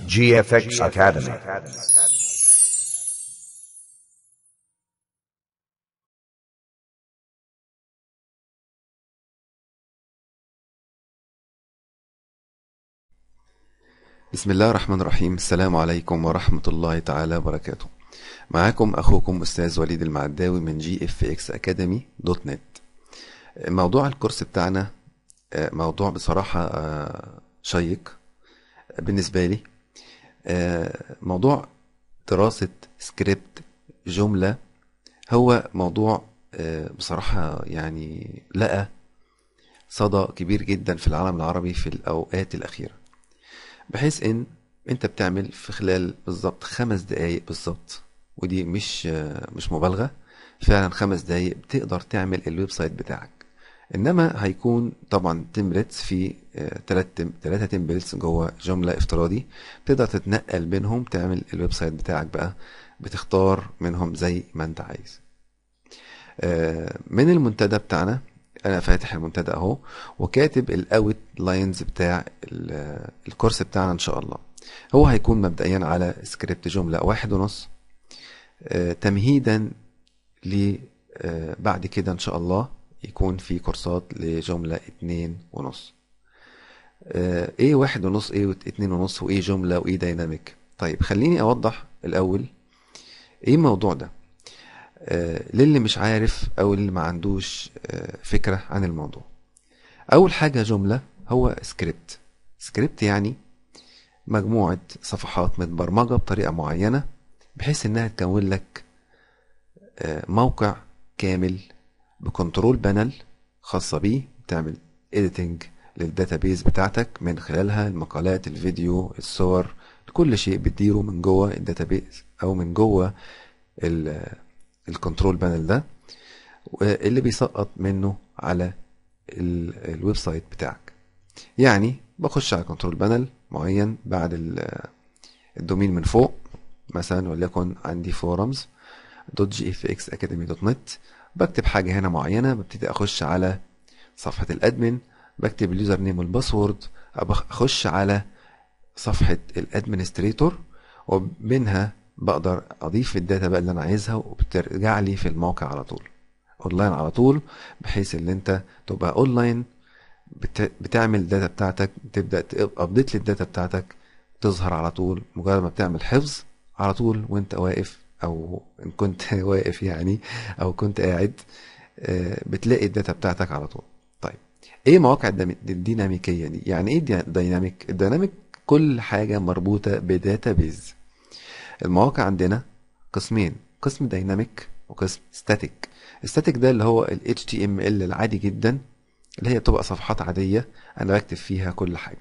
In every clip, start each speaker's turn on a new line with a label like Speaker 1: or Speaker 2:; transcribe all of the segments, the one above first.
Speaker 1: GFX Academy.
Speaker 2: بسم الله الرحمن الرحيم السلام عليكم ورحمة الله تعالى وبركاته معاكم أخوكم أستاذ وليد المعداوي من جي اف اكس اكاديمي دوت نت موضوع الكورس بتاعنا آه، موضوع بصراحة آه، شيق بالنسبة لي آه، موضوع دراسة سكريبت جملة هو موضوع آه، بصراحة يعني لقى صدى كبير جدا في العالم العربي في الأوقات الأخيرة بحيث ان انت بتعمل في خلال بالظبط خمس دقايق بالظبط ودي مش مش مبالغة فعلا خمس دقايق بتقدر تعمل الويب سايت بتاعك انما هيكون طبعا تمبلتس في ثلاث ثلاثة تمبلتس جوه جملة افتراضي تقدر تتنقل بينهم تعمل الويب سايت بتاعك بقى بتختار منهم زي ما انت عايز آه، من المنتدى بتاعنا انا فاتح المنتدى اهو وكاتب الاوت لاينز بتاع ال- الكورس بتاعنا ان شاء الله هو هيكون مبدئيا على سكريبت جملة واحد ونص آه، تمهيدا ل آه، بعد كده ان شاء الله يكون في كورسات لجملة اتنين ونص آه، ايه واحد ونص ايه اتنين ونص وايه جملة وايه دايناميك طيب خليني اوضح الاول ايه الموضوع ده آه، للي مش عارف او اللي ما عندوش آه، فكرة عن الموضوع اول حاجة جملة هو سكريبت سكريبت يعني مجموعة صفحات متبرمجة بطريقة معينة بحيث انها تكون لك آه، موقع كامل بكنترول بانل خاصة بيه تعمل editing للداتابيز بتاعتك من خلالها المقالات الفيديو الصور كل شيء بتديره من جوه الداتابيز او من جوه ال- الكنترول بانل ده اللي بيسقط منه على ال- الويب سايت بتاعك يعني بخش على كنترول بانل معين بعد ال- الدومين من فوق مثلا وليكن عندي فورمز دوت جي اف اكس اكاديمي دوت نت بكتب حاجه هنا معينه ببتدي اخش على صفحه الادمن بكتب اليوزر نيم والباسورد أبخ- اخش على صفحه الادمنستريتور ومنها بقدر اضيف الداتا بقى اللي انا عايزها وبترجع لي في الموقع على طول اونلاين على طول بحيث ان انت تبقى اونلاين بت... بتعمل الداتا بتاعتك تبدا ابديت للداتا بتاعتك تظهر على طول مجرد ما بتعمل حفظ على طول وانت واقف او ان كنت واقف يعني او كنت قاعد آه، بتلاقي الداتا بتاعتك على طول طيب ايه مواقع الدم- الديناميكيه دي يعني ايه دي- ديناميك الديناميك كل حاجه مربوطه بداتابيز المواقع عندنا قسمين قسم دايناميك وقسم ستاتيك الستاتيك ده اللي هو ال HTML العادي جدا اللي هي بتبقى صفحات عادية أنا بكتب فيها كل حاجة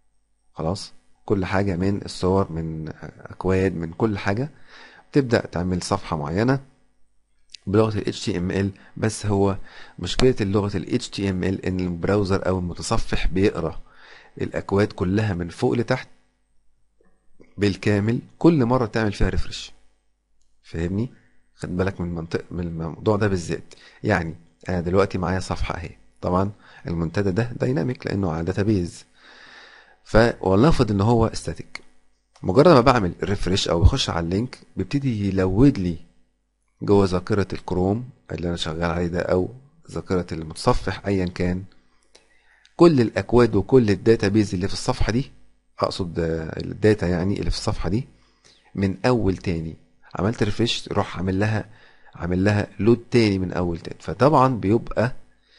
Speaker 2: خلاص كل حاجة من الصور من أكواد من كل حاجة تبدأ تعمل صفحة معينة بلغة ال HTML بس هو مشكلة اللغة ال HTML إن البراوزر أو المتصفح بيقرأ الأكواد كلها من فوق لتحت بالكامل كل مرة تعمل فيها ريفرش فاهمني خد بالك من المنطق من الموضوع ده بالذات يعني انا دلوقتي معايا صفحة اهي طبعا المنتدى ده دايناميك لانه على داتابيز ف ولنفرض ان هو استاتيك مجرد ما بعمل ريفرش او بخش على اللينك بيبتدي يلود لي جوه ذاكرة الكروم اللي انا شغال عليه ده او ذاكرة المتصفح ايا كان كل الاكواد وكل الداتابيز اللي في الصفحة دي اقصد آه، الداتا يعني اللي في الصفحة دي من اول تاني عملت ريفرش روح عامل لها عامل لها لود تاني من اول تاني فطبعا بيبقى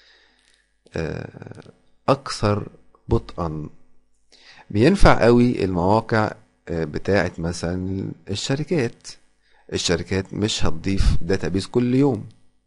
Speaker 2: آه، اكثر بطئا بينفع قوي المواقع آه، بتاعه مثلا الشركات الشركات مش هتضيف داتابيز كل يوم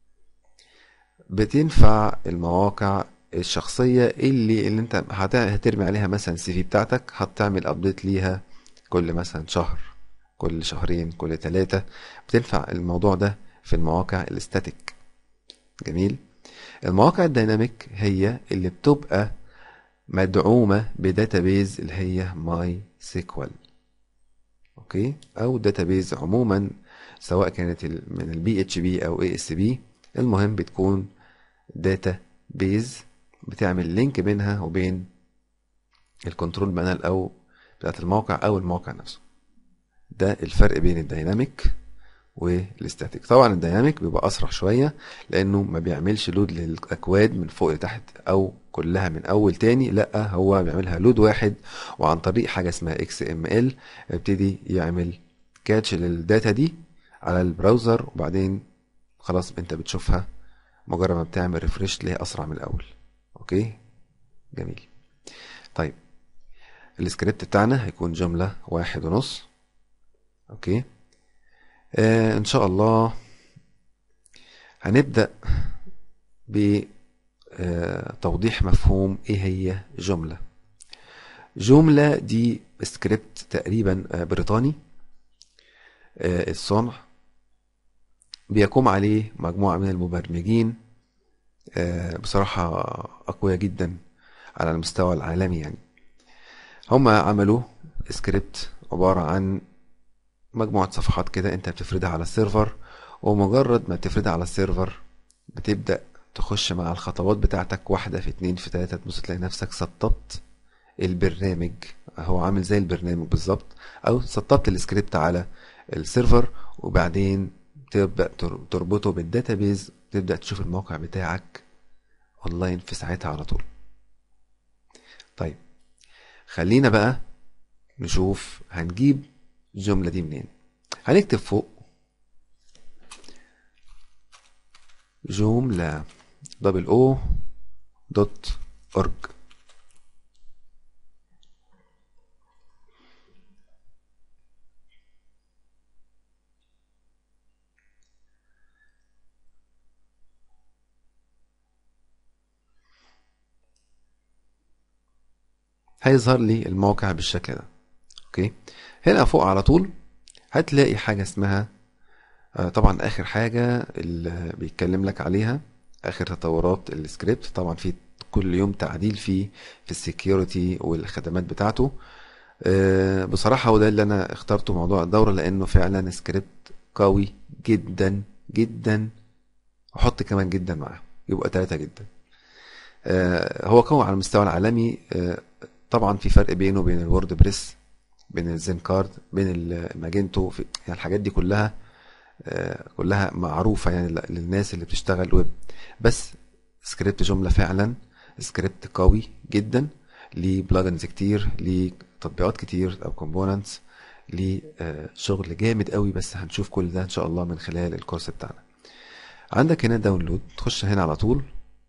Speaker 2: بتنفع المواقع الشخصية اللي اللي انت هت- هترمي عليها مثلا السي في بتاعتك هتعمل ابديت ليها كل مثلا شهر كل شهرين كل ثلاثة بتنفع الموضوع ده في المواقع الاستاتيك جميل المواقع الديناميك هي اللي بتبقى مدعومة بداتابيز اللي هي ماي سيكوال اوكي او داتابيز عموما سواء كانت ال- من البي اتش بي او اي اس بي المهم بتكون داتا بيز بتعمل لينك بينها وبين الكنترول بانل او بتاعت الموقع او الموقع نفسه ده الفرق بين الديناميك والاستاتيك طبعا الديناميك بيبقى اسرع شويه لانه ما بيعملش لود للاكواد من فوق لتحت او كلها من اول تاني لا هو بيعملها لود واحد وعن طريق حاجه اسمها اكس ام ال يبتدي يعمل كاتش للداتا دي على البراوزر وبعدين خلاص انت بتشوفها مجرد ما بتعمل ريفرش تلاقيها اسرع من الاول اوكي جميل طيب السكريبت بتاعنا هيكون جملة واحد ونص اوكي آه ان شاء الله هنبدأ بتوضيح مفهوم ايه هي جملة جملة دي سكريبت تقريبا آه، بريطاني آه، الصنع بيقوم عليه مجموعة من المبرمجين آه، بصراحة أقوياء جدا على المستوى العالمي يعني هم عملوا سكريبت عبارة عن مجموعة صفحات كده انت بتفردها على السيرفر ومجرد ما بتفردها على السيرفر بتبدأ تخش مع الخطوات بتاعتك واحدة في اتنين في تلاتة تبص تلاقي نفسك سطبت البرنامج هو عامل زي البرنامج بالظبط او سطبت السكريبت على السيرفر وبعدين تبدأ تر- تربطه بالداتابيز تبدأ تشوف الموقع بتاعك اونلاين في ساعتها على طول طيب خلينا بقى نشوف هنجيب الجملة دي منين هنكتب فوق جملة دبل او دوت اورج هيظهر لي الموقع بالشكل ده اوكي هنا فوق على طول هتلاقي حاجة اسمها آه، طبعا اخر حاجة اللي بيتكلم لك عليها اخر تطورات السكريبت طبعا في كل يوم تعديل فيه في السكيورتي والخدمات بتاعته آه، بصراحة هو ده اللي انا اخترته موضوع الدورة لانه فعلا سكريبت قوي جدا جدا وحط كمان جدا معاه يبقى ثلاثة جدا آه، هو قوي على المستوى العالمي آه، طبعا في فرق بينه وبين الوورد بريس بين الزين كارد بين الماجنتو في يعني الحاجات دي كلها آه، كلها معروفة يعني ل- للناس اللي بتشتغل ويب بس سكريبت جملة فعلا سكريبت قوي جدا ليه بلجنز كتير ليه تطبيقات كتير او كومبوننتس ليه آه، شغل جامد قوي بس هنشوف كل ده ان شاء الله من خلال الكورس بتاعنا عندك هنا داونلود تخش هنا على طول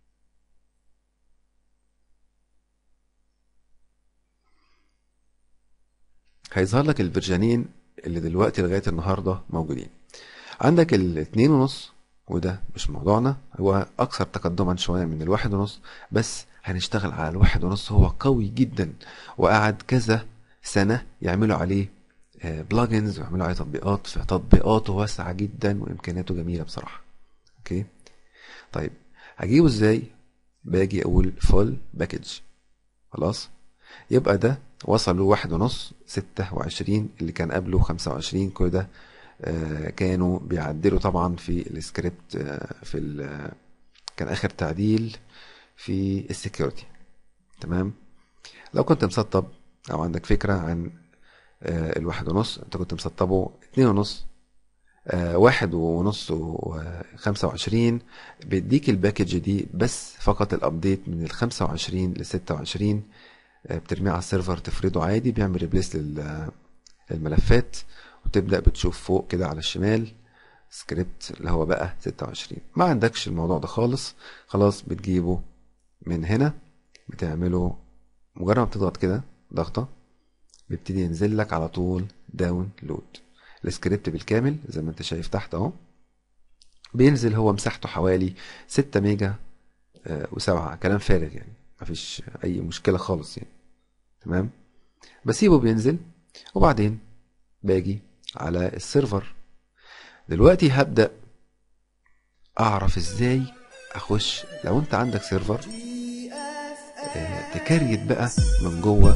Speaker 2: هيظهر لك الفيرجنين اللي دلوقتي لغاية النهاردة موجودين عندك الاتنين ونص وده مش موضوعنا هو أكثر تقدما شوية من الواحد ونص بس هنشتغل على الواحد ونص هو قوي جدا وقعد كذا سنة يعملوا عليه بلجنز ويعملوا عليه تطبيقات فتطبيقاته واسعة جدا وإمكانياته جميلة بصراحة اوكي طيب هجيبه ازاي باجي اقول فول باكج خلاص يبقى ده وصل له واحد ونص ستة وعشرين اللي كان قبله خمسة وعشرين كل ده آه، كانوا بيعدلوا طبعا في السكريبت آه، في ال- كان اخر تعديل في السكيورتي تمام لو كنت مسطب او عندك فكرة عن آه، الواحد ونص انت كنت مسطبه اتنين ونص آه، واحد ونص وخمسة وعشرين بيديك الباكج دي بس فقط الابديت من الخمسة وعشرين لستة وعشرين بترميه على السيرفر تفرده عادي بيعمل ريبليس للملفات وتبدأ بتشوف فوق كده على الشمال سكريبت اللي هو بقى 26 ما عندكش الموضوع ده خالص خلاص بتجيبه من هنا بتعمله مجرد ما بتضغط كده ضغطة بيبتدي ينزل لك على طول داونلود السكريبت بالكامل زي ما انت شايف تحت اهو بينزل هو مساحته حوالي 6 ميجا آه، وسبعة كلام فارغ يعني مفيش اي مشكلة خالص يعني تمام بسيبه بينزل وبعدين باجي على السيرفر دلوقتي هبدأ اعرف ازاي اخش لو انت عندك سيرفر آه، تكريت بقى من جوه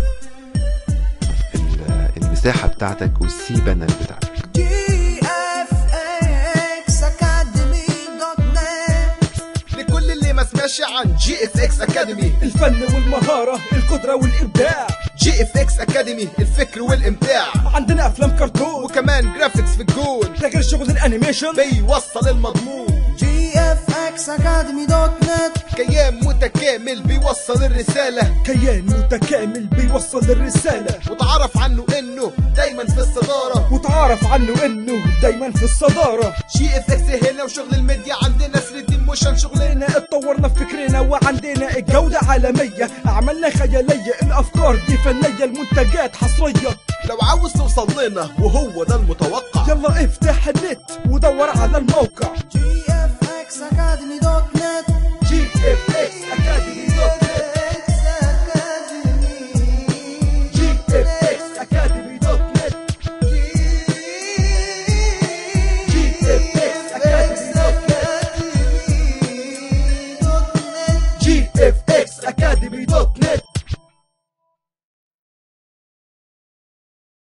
Speaker 2: ال- المساحة بتاعتك والسي بانل بتاعتك
Speaker 1: gfxacademy.net
Speaker 3: لكل اللي ما سمعش عن جي اف اكس اكاديمي
Speaker 4: الفن والمهارة القدرة والإبداع
Speaker 1: جي اف اكس اكاديمي الفكر والامتاع
Speaker 3: عندنا افلام كرتون
Speaker 1: وكمان جرافيكس في الجون
Speaker 3: ده غير شغل الانيميشن
Speaker 1: بيوصل المضمون
Speaker 4: جي اف اكس اكاديمي دوت نت
Speaker 1: كيان متكامل بيوصل الرسالة
Speaker 3: كيان متكامل بيوصل الرسالة
Speaker 1: وتعرف عنه انه دايما في الصدارة
Speaker 3: وتعرف عنه انه دايما في الصدارة
Speaker 1: جي اف اكس هنا وشغل الميديا عندنا 3 دي موشن شغلنا
Speaker 3: شغلنا اتطورنا في فكرنا وعندنا الجودة عالمية أعمالنا خيالية الأفكار دي فنية المنتجات حصرية
Speaker 1: لو عاوز توصل لنا وهو ده المتوقع
Speaker 3: يلا افتح النت ودور على الموقع
Speaker 4: جي اف اكس اكاديمي دوت